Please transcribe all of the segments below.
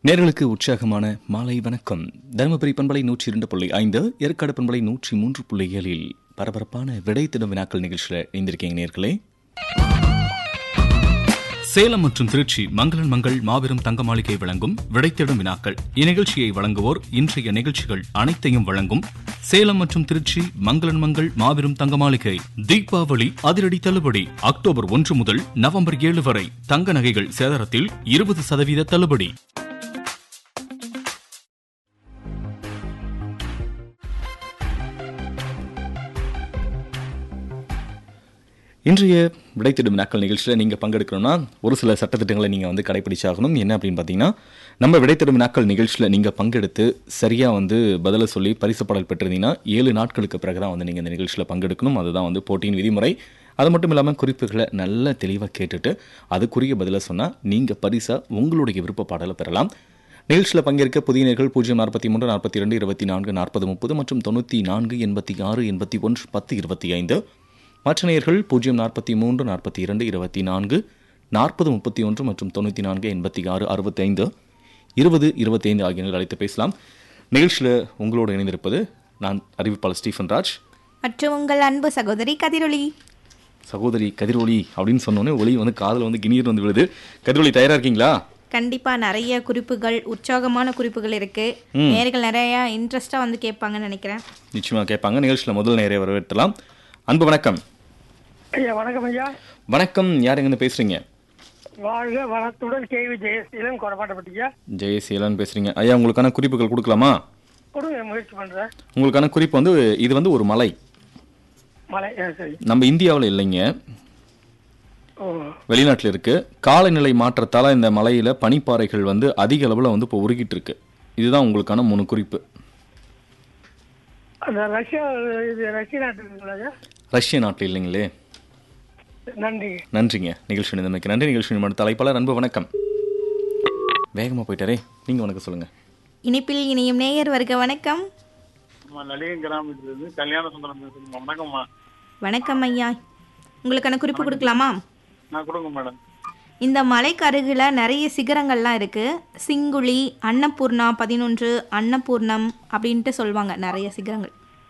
நேர்களுக்கு உற்சாகமான மாலை வணக்கம் தருமபுரி பண்பலை நூற்றி இரண்டு புள்ளி ஐந்து ஏற்காடு பண்பலை நூற்றி மூன்று புள்ளி ஏழில் பரபரப்பான விடை திடும் வினாக்கள் நிகழ்ச்சியில் இணைந்திருக்கீங்க நேர்களே சேலம் மற்றும் திருச்சி மங்களன் மங்கள் மாபெரும் தங்க மாளிகை வழங்கும் விடைத்திடும் வினாக்கள் இந்நிகழ்ச்சியை வழங்குவோர் இன்றைய நிகழ்ச்சிகள் அனைத்தையும் வழங்கும் சேலம் மற்றும் திருச்சி மங்களன் மங்கள் மாபெரும் தங்க மாளிகை தீபாவளி அதிரடி தள்ளுபடி அக்டோபர் ஒன்று முதல் நவம்பர் ஏழு வரை தங்க நகைகள் சேதாரத்தில் இருபது சதவீத தள்ளுபடி இன்றைய விடைத்திடும் வினாக்கள் நிகழ்ச்சியில் நீங்கள் பங்கெடுக்கணும்னா ஒரு சில சட்டத்திட்டங்களை நீங்கள் வந்து கடைபிடிச்சாகணும் என்ன அப்படின்னு பார்த்தீங்கன்னா நம்ம விடைத்திடும் வினாக்கள் நிகழ்ச்சியில் நீங்கள் பங்கெடுத்து சரியாக வந்து பதிலை சொல்லி பரிசு பாடல் பெற்றிருந்தீங்கன்னா ஏழு நாட்களுக்கு பிறகு தான் வந்து நீங்கள் இந்த நிகழ்ச்சியில் பங்கெடுக்கணும் அதுதான் வந்து போட்டியின் விதிமுறை அது மட்டும் இல்லாமல் குறிப்புகளை நல்ல தெளிவாக கேட்டுட்டு அதுக்குரிய பதிலை சொன்னால் நீங்கள் பரிசாக உங்களுடைய விருப்ப பாடலை பெறலாம் நிகழ்ச்சியில் பங்கேற்க புதிய நேர்கள் பூஜ்ஜியம் நாற்பத்தி மூன்று நாற்பத்தி இரண்டு இருபத்தி நான்கு நாற்பது முப்பது மற்றும் தொண்ணூற்றி நான்கு எண்பத்தி ஆறு எண்பத்தி ஒன்று பத்து இருபத்தி ஐந்து மற்ற நேயர்கள் பூஜ்ஜியம் நாற்பத்தி மூன்று நாற்பத்தி இரண்டு இருபத்தி நான்கு நாற்பது முப்பத்தி ஒன்று மற்றும் தொண்ணூற்றி நான்கு எண்பத்தி ஆறு அறுபத்தைந்து இருபது இருபத்தைந்து ஆகிய எண்கள் அழைத்து பேசலாம் நிகழ்ச்சியில் உங்களோடு இணைந்திருப்பது நான் அறிவிப்பாளர் ஸ்டீஃபன் ராஜ் மற்றும் உங்கள் அன்பு சகோதரி கதிரொளி சகோதரி கதிரொலி அப்படின்னு சொன்னோன்னே ஒளி வந்து காதில் வந்து கிணீர் வந்து விழுது கதிரொலி தயாரா இருக்கீங்களா கண்டிப்பா நிறைய குறிப்புகள் உற்சாகமான குறிப்புகள் இருக்கு நேர்கள் நிறைய இன்ட்ரெஸ்டா வந்து கேட்பாங்கன்னு நினைக்கிறேன் நிச்சயமாக கேட்பாங்க நிகழ்ச்சியில் முதல் நேரே வரவேற்றலாம் அன்பு வணக்கம் ஐயா வணக்கம் ஐயா வணக்கம் யார் எங்கேருந்து பேசுறீங்க வாழ்க வளத்துடன் கேவி ஜெயசீலன் கொடப்பாட்டப்பட்டியா ஜெயசீலன் பேசுறீங்க ஐயா உங்களுக்கான குறிப்புகள் கொடுக்கலாமா கொடுங்க முயற்சி பண்றேன் உங்களுக்கான குறிப்பு வந்து இது வந்து ஒரு மலை மலை ஆ, சரி நம்ம இந்தியாவில் இல்லைங்க ஓ வெளிநாட்டில் இருக்கு காலநிலை மாற்றத்தால இந்த மலையில பனிப்பாறைகள் வந்து அதிக அளவில் வந்து இப்போ உருகிட்டு இருக்கு இதுதான் உங்களுக்கான மூணு குறிப்பு அந்த ரஷ்யா இது ரஷ்ய நாட்டுங்களா ஐயா ரஷ்ய நாட்டில் இல்லைங்களே நன்றி நன்றிங்க நிகழ்ச்சி நிலைமைக்கு நன்றி நிகழ்ச்சி நிமிடம் தலைப்பாளர் அன்பு வணக்கம் வேகமா போயிட்டாரே நீங்க வணக்கம் சொல்லுங்க இனிப்பில் இணையும் நேயர் வருக வணக்கம் அம்மா நலிகன் கிராமத்திலிருந்து கல்யாண சுந்தரம் பேசுறேன் வணக்கம்மா வணக்கம் ஐயா உங்களுக்கான குறிப்பு கொடுக்கலாமா நான் கொடுங்க மேடம் இந்த மலைக்கு அருகில நிறைய சிகரங்கள்லாம் இருக்கு சிங்குழி அன்னபூர்ணா பதினொன்று அன்னபூர்ணம் அப்படின்ட்டு சொல்லுவாங்க நிறைய சிகரங்கள்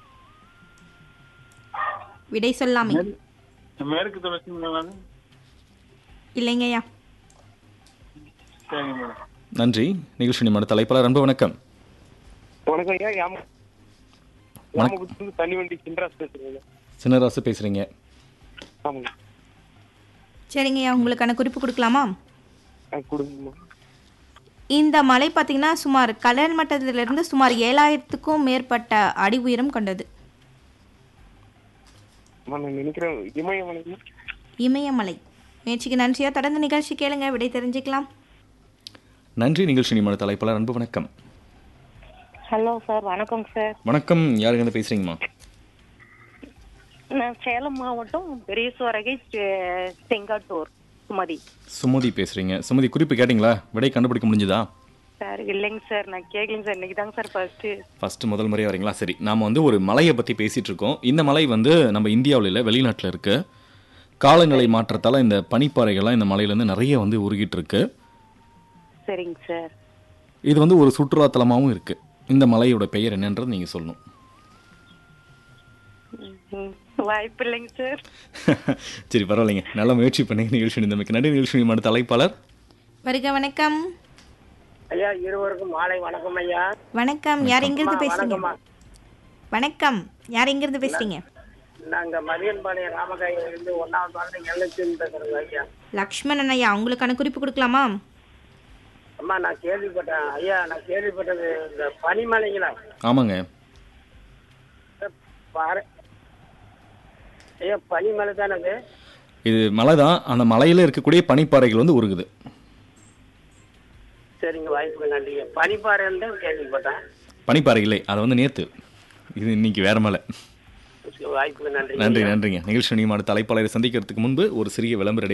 விடை சொல்லாமே மேற்கு தொடர்ச்சி மேடம் இல்லைங்க ஐயா சரிங்க மேடம் நன்றி நிகழ்ச்சி நிமிடம் தலைப்பாளர் அன்பு வணக்கம் வணக்கம் ஐயா யாம யாமகுத்து தண்ணி வண்டி சின்ராஸ் பேசுறேங்க சின்னராசு பேசுறீங்க ஆமாங்க சரிங்க ஐயா உங்களுக்கான குறிப்பு கொடுக்கலாமா ஆ, கொடுங்கம்மா இந்த மலை பார்த்தீங்கன்னா சுமார் கடல் மட்டத்திலிருந்து சுமார் ஏழாயிரத்துக்கும் மேற்பட்ட அடி உயரம் கொண்டது அம்மா, நான் நினைக்கிறேன் இமயமலைங்க இமயமலை முயற்சிக்கு நன்றியா தொடர்ந்து நிகழ்ச்சி கேளுங்க விடை தெரிஞ்சுக்கலாம் நன்றி நிகழ்ச்சி நிமிடம் தலைப்பாளர் அன்பு வணக்கம் ஹலோ சார் வணக்கம் சார் வணக்கம் யாருங்க இருந்து பேசுறீங்கம்மா நான் சேலம் மாவட்டம் பெரியசுவரகை செ- செங்காட்டூர் சுமதி சுமதி பேசுறீங்க சுமதி குறிப்பு கேட்டிங்களா விடை கண்டுபிடிக்க முடிஞ்சதா சார் இல்லைங்க சார் நான் கேட்கலைங்க சார் இன்னைக்கு தாங்க சார் ஃபர்ஸ்ட் ஃபர்ஸ்ட் முதல் முறையாக வரீங்களா சரி நாம வந்து ஒரு மலையை பற்றி பேசிட்டு இருக்கோம் இந்த மலை வந்து நம்ம இந்தியாவில் இல்லை வெளிநாட்டில் இருக்கு காலநிலை மாற்றத்தால் இந்த பனிப்பாறைகள்லாம் இந்த மலையிலேருந்து நிறைய வந்து உருகிட்டு இருக்கு சரிங்க சார் இது வந்து ஒரு சுற்றுலாத்தலமாகவும் இருக்கு இந்த மலையோட பெயர் என்னன்றது நீங்கள் சொல்லணும் ம், வாய்ப்பு இல்லைங்க சார் சரி பரவாயில்லைங்க நல்லா முயற்சி பண்ணி நிகழ்ச்சி நிந்தமைக்கு நன்றி நிகழ்ச்சி நிமிடம் தலைப்பாளர் வருக வணக்கம் ஐயா இருவருக்கும் மாலை வணக்கம் ஐயா வணக்கம் யார் எங்கிருந்து பேசுறீங்க வணக்கம்மா. வணக்கம் யார் எங்கிருந்து பேசுறீங்க நாங்க மதியன்பாளையம் ராமகாயில இருந்து ஒன்னாவது வாரம் எல்லைச்சின்னு பேசுறோங்க ஐயா லக்ஷ்மணன் ஐயா உங்களுக்கான குறிப்பு கொடுக்கலாமா அம்மா நான் கேள்விப்பட்டேன் ஐயா நான் கேள்விப்பட்டது இந்த பனிமலைங்களா ஆமாங்க பாரு ஐயா பனிமலை தானே அது இது மலை தான் அந்த மலையில் இருக்கக்கூடிய பனிப்பாறைகள் வந்து உருகுது சரிங்க வாய்ப்புக்கு நன்றி பனிப்பாறைன்னு தான் கேள்விப்பட்டேன் பனிப்பாறை இல்லை அதை வந்து நேத்து இது இன்னைக்கு வேற மலை வாய்ப்புக்கு நன்றி நன்றி நன்றிங்க நிகழ்ச்சி நியமான தலைப்பாளரை சந்திக்கிறதுக்கு முன்பு ஒரு சிறிய விளம்பர